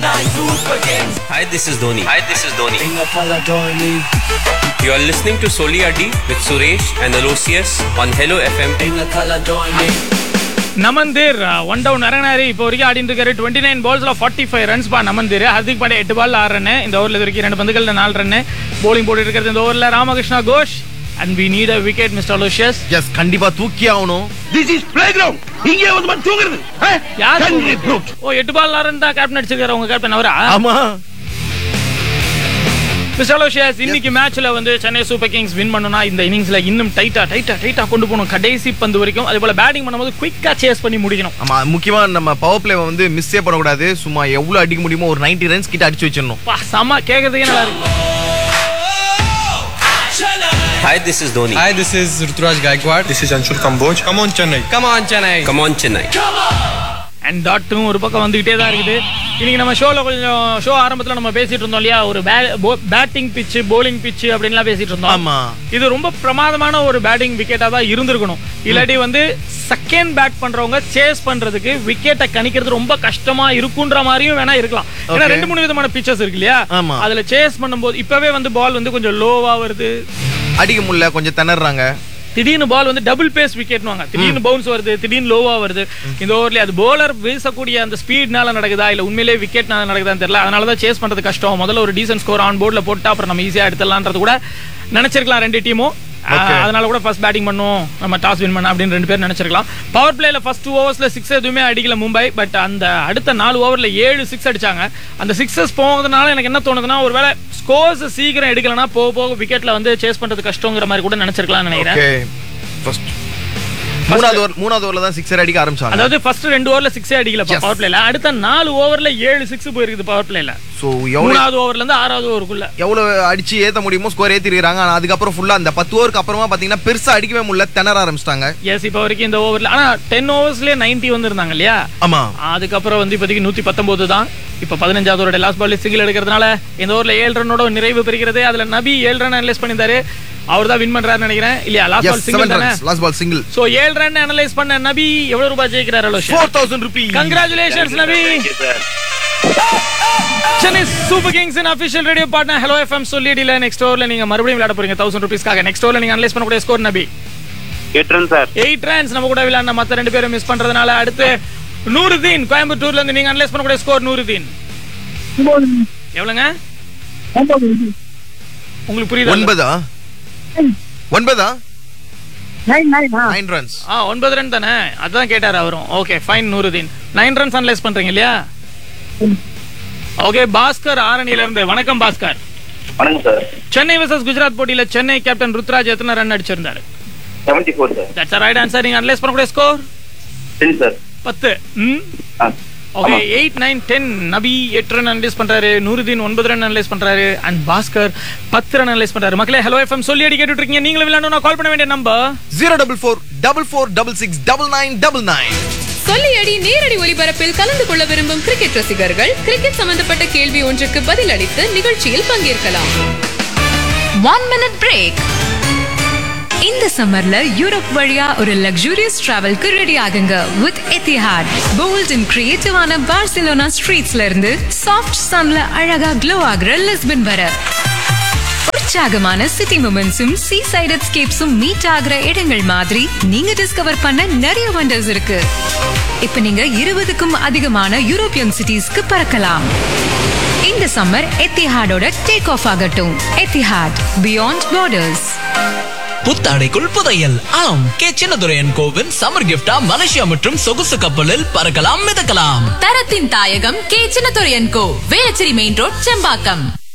Hi, this is Dhoni. Hi, this is Dhoni. You are listening to Soli Adi with Suresh and Aloysius on Hello FM. Naman Dhir one down இறங்கினாரு இப்போ வரைக்கும் ஆடிட்டு இருக்காரு twenty nine பால்ஸ்ல forty five runs பா நமந்தீர் ஹர்திக் பாண்டியா எட்டு பால் ஆறு run இந்த ஓவரில் வரைக்கும் ரெண்டு பந்துகள் நாலு ரன் போலிங் போட்டு இருக்கிறது இந்த ஓவரில் Ramakrishna Ghosh and we need a wicket mister Aloysius yes கண்டிப்பா தூக்கி ஆகணும் திஸ் இஸ் பிளே கிரவுண்ட் இங்கே வந்து மட்டும் தூங்குறது யார் Country brute. ஓ எட்டு பால் ஆறு ரன் தான் கேப்டன் அடிச்சிருக்காரு உங்க கேப்டன் அவரா ஆமா மிஸ்டர் அலோஷியஸ் இன்னைக்கு மேட்ச்ல வந்து சென்னை சூப்பர் கிங்ஸ் வின் பண்ணனும்னா இந்த இன்னிங்ஸ்ல இன்னும் டைட்டா டைட்டா டைட்டா கொண்டு போகணும் கடைசி பந்து வரைக்கும் அதே போல பேட்டிங் பண்ணும்போது குயிக்கா சேஸ் பண்ணி முடிக்கணும் ஆமா முக்கியமா நம்ம பவர் பிளே வந்து மிஸ்ஸே பண்ணக்கூடாது சும்மா எவ்வளவு அடிக்க முடியுமோ ஒரு 90 ரன்ஸ் கிட்ட அடிச்சு வச்சிடணும் பா செம்ம கேட்கறதுக்கே நல்லா இருக்கு Hi, this is Dhoni. Hi, this is Ruturaj Gaikwad. This is Anshul Kamboj. Come on, Chennai. Come on, Chennai. Come on, Chennai. And டாட்டும் ஒரு பக்கம் வந்துகிட்டே தான் இருக்குது இன்னைக்கு நம்ம ஷோல கொஞ்சம் ஷோ ஆரம்பத்துல நம்ம பேசிட்டு இருந்தோம் இல்லையா ஒரு பேட்டிங் பிச்சு bowling பிச்சு அப்படின்லாம் பேசிட்டு இருந்தோம் ஆமா. இது ரொம்ப பிரமாதமான ஒரு பேட்டிங் விக்கெட்டா தான் இருந்திருக்கணும் இல்லாட்டி வந்து செகண்ட் பேட் பண்றவங்க சேஸ் பண்றதுக்கு விக்கெட்டை கணிக்கிறது ரொம்ப கஷ்டமா இருக்குன்ற மாதிரியும் வேணா இருக்கலாம் ஏன்னா Okay. ரெண்டு மூணு விதமான பிச்சர்ஸ் இருக்கு இல்லையா ஆமா. அதுல சேஸ் பண்ணும்போது இப்பவே வந்து பால் வந்து கொஞ்சம் லோவா வருது அடிக்க முடியல கொஞ்சம் திணறாங்க திடீர்னு பால் வந்து டபுள் பேஸ் விக்கெட்னுவாங்க திடீர்னு பவுன்ஸ் வருது திடீர்னு லோவா வருது இந்த ஓவர்ல அது bowler வீசக்கூடிய அந்த ஸ்பீட்னால நடக்குதா இல்ல உண்மையிலேயே விக்கெட்னால நடக்குதான்னு தெரியல அதனால தான் சேஸ் பண்றது கஷ்டம் முதல்ல ஒரு டீசன்ட் ஸ்கோர் ஆன் போர்ட்ல போட்டா அப்புறம் நம்ம ஈஸியா எடுத்துடலான்றது கூட நினைச்சிருக்கலாம் ரெண்டு டீமும் அதனால கூட ஃபர்ஸ்ட் பேட்டிங் பண்ணும் நம்ம டாஸ் வின் பண்ண அப்படின்னு ரெண்டு பேர் நினைச்சிருக்கலாம் பவர் பிளேல ஃபர்ஸ்ட் டூ ஓவர்ஸ்ல சிக்ஸ் எதுவுமே அடிக்கல மும்பை பட் அந்த அடுத்த நாலு ஓவர்ல ஏழு சிக்ஸ் அடிச்சாங்க அந்த சிக்ஸஸ் போகிறதுனால எனக்கு என்ன தோணுதுன்னா ஒருவேளை ஸ்கோர்ஸ் சீக்கிரம் எடுக்கலனா போக போக விக்கெட்ல வந்து சேஸ் பண்றது கஷ்டங்கிற மாதிரி கூட நினைச்சிருக்கலாம்னு நினைக்கிறேன் ஓகே ஃபர்ஸ்ட் மூணாவது ஓவர் மூணாவது ஓவர்ல தான் சிக்ஸர் அடிக்க ஆரம்பிச்சாங்க அதாவது ஃபர்ஸ்ட் ரெண்டு ஓவர்ல சிக்ஸே அடிக்கல பவர் பிளேல அடுத்த நாலு ஓவர்ல ஏழு சிக்ஸ் போயிருக்குது பவர் பிளேல சோ எவ்வளவு மூணாவது ஓவர்ல இருந்து ஆறாவது ஓவருக்குள்ள எவ்வளவு அடிச்சு ஏத்த முடியுமோ ஸ்கோர் ஏத்திருக்காங்க ஆனா அதுக்கப்புறம் ஃபுல்லா அந்த பத்து ஓவருக்கு அப்புறமா பாத்தீங்கன்னா பெருசா அடிக்கவே முடியல திணற ஆரம்பிச்சிட்டாங்க எஸ் இப்போ வரைக்கும் இந்த ஓவர்ல ஆனா டென் ஓவர்ஸ்லயே நைன்டி வந்திருந்தாங்க இல்லையா ஆமா அதுக்கப்புறம் வந்து இப்போதைக்கு நூத்தி பத்தொன்பது தான் இப்போ பதினஞ்சாவது ஓவரோட லாஸ்ட் பால் சிங்கிள் எடுக்கிறதுனால இந்த ஓவர்ல ஏழு ரன்னோட நிறைவு பெறுகிறது அதுல நபி ஏழு ரன் அனலைஸ் பண்ணியிருந்தாரு அவர் தான் வின் பண்றாருன்னு நினைக்கிறேன் இல்லையா last ball yes single seven தானே runs last ball single so ஏழு ரன் அனலைஸ் பண்ண நபி எவ்வளவு ரூபாய் ஜெயிக்கிறாரு அலோஷ் four thousand rupee congratulations Nabi Chennai super kings in official radio partner hello FM சொல்லிடில நெக்ஸ்ட் ஓவர்ல நீங்க மறுபடியும் விளையாட போறீங்க தௌசண்ட் ருபீஸ்க்காக நெக்ஸ்ட் ஓவர்ல நீங்க அனலைஸ் பண்ணக்கூடிய ஸ்கோர் நபி கேட்டுறேன் சார் எயிட் ரன்ஸ் நம்ம கூட விளையாடின மத்த ரெண்டு பேரும் மிஸ் பண்றதுனால அடுத்து நூறுதீன் கோயம்புத்தூர்ல இருந்து நீங்க அனலைஸ் பண்ணக்கூடிய ஸ்கோர் நூறுதீன் எவ்வளவுங்க உங்களுக்கு புரியுதா ஒன்பதா ஒன்பதா நைன் ரன்ஸ் ஆ ஒன்பது ரன் தானே அதான் கேட்டாரு அவரும் okay fine Nooruddin nine runs analyse பண்றீங்க இல்லையா ஓகே பாஸ்கர் ஆரணியில இருந்து வணக்கம் பாஸ்கர் வணக்கம் சார் சென்னை வர்சஸ் குஜராத் போட்டியில சென்னை கேப்டன் ருத்ராஜ் எத்தனை ரன் அடிச்சிருந்தாரு seventy four sir that's right answer நீங்க அனலைஸ் பண்ணக்கூடிய ஸ்கோர் டென் சார் பத்து ம் ah okay eight nine ten Nabi எட்டு ரன் அனலைஸ் பண்றாரு நூறுதீன் ஒன்பது ரன் அனலைஸ் பண்றாரு அண்ட் பாஸ்கர் பத்து ரன் அனலைஸ் பண்றாரு மக்களே ஹலோ எஃப்எம் சொல்லி அடி கேட்டுட்டு இருக்கீங்க நீங்களும் விளையாடணும் கால் பண்ண வேண்டிய number zero double four double four double six double nine double nine சொல்லியடி நேரடி ஒலிபரப்பில் கலந்து கொள்ள விரும்பும் கிரிக்கெட் ரசிகர்கள் கிரிக்கெட் சம்பந்தப்பட்ட கேள்வி ஒன்றுக்கு பதில் அளித்து நிகழ்ச்சியில் பங்கேற்கலாம் ஒன் மினிட் பிரேக் இந்த சம்மர்ல யூரோப் வழியா ஒரு லக்ஸூரியஸ் டிராவல்க்கு ரெடி ஆகுங்க வித் எத்திஹாட் போல்ட் அண்ட் கிரியேட்டிவான பார்சிலோனா ஸ்ட்ரீட்ஸ்ல இருந்து சாஃப்ட் சன்ல அழகா க்ளோ ஆகுற லிஸ்பன் வர உற்சாகமான சிட்டி மூமெண்ட்ஸும் சீ சைட் எஸ்கேப்ஸும் மீட் ஆகுற இடங்கள் மாதிரி நீங்க டிஸ்கவர் பண்ண நிறைய வண்டர்ஸ் இருக்கு இப்ப நீங்க இருபதுக்கும் அதிகமான யூரோப்பியன் சிட்டிஸ்க்கு பறக்கலாம் இந்த சம்மர் எத்திஹாடோட டேக் ஆஃப் ஆகட்டும் எத்திஹாட் பியாண்ட் பார்டர்ஸ் புத்தாடைக்குள் புதையல் ஆம் கே சின்னதுரையன் கோவின் சம்மர் கிஃப்டா மலேசியா மற்றும் சொகுசு கப்பலில் பறக்கலாம் மிதக்கலாம் தரத்தின் தாயகம் K Chinnadurayan co Velachery main road Sembakkam